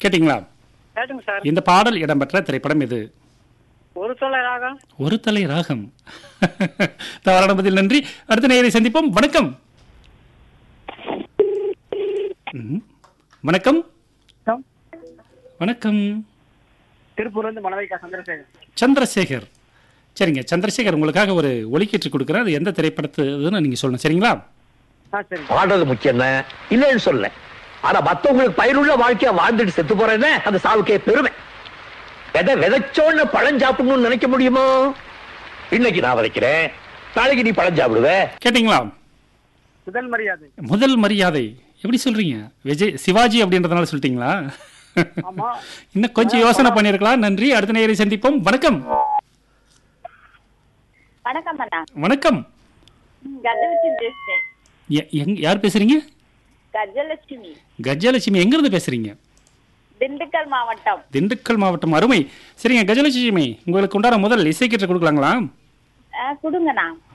கேட்டிங்களா கேட்டுங்க சார் இந்த பாடல் இடம்பெற்ற திரைப்படம் எது ஒரு தொலை ராகம் ஒரு தலை ராகம் தவறான பதில் நன்றி அடுத்த நேயரை சந்திப்போம் வணக்கம் ம். வணக்கம் வணக்கம் திருப்பூர்ல இருந்து மனவைக்கா சந்திரசேகர் சந்திரசேகர் சரிங்க சந்திரசேகர் உங்களுக்காக ஒரு ஒலிக்கீற்று கொடுக்குறேன் அது எந்த திரைப்படத்துன்னு நீங்க சொல்லணும் சரிங்களா ஆ சரி பாடுறது முக்கியம் தான் இல்லைன்னு சொல்ல ஆனா மத்தவங்களுக்கு பயனுள்ள வாழ்க்கைய வாழ்ந்துட்டு செத்து போறேன்னு அந்த சாவுக்கே பெருமை விதை விதைச்சோன்னு பழம் சாப்பிடணும்னு நினைக்க முடியுமோ இன்னைக்கு நான் விதைக்கிறேன் நாளைக்கு நீ பழம் சாப்பிடுவ கேட்டிங்களா முதல் மரியாதை முதல் மரியாதை எப்படி சொல்றீங்க விஜய் சிவாஜி அப்படின்றதுனால சொல்லிட்டீங்களா ஆமா இன்னும் கொஞ்சம் யோசனை பண்ணிருக்கலாம் நன்றி அடுத்த நேயரை சந்திப்போம் வணக்கம் வணக்கம் அண்ணா வணக்கம் ம், கஜலட்சுமி பேசுறேன் எ- எங்க யார் பேசுறீங்க கஜலட்சுமி கஜலட்சுமி எங்க இருந்து பேசுறீங்க திண்டுக்கல் மாவட்டம் திண்டுக்கல் மாவட்டம் அருமை சரிங்க கஜலட்சுமி உங்களுக்கு உண்டான முதல் இசைக்கீற்று கொடுக்கலாங்களா ஆ, கொடுங்கண்ணா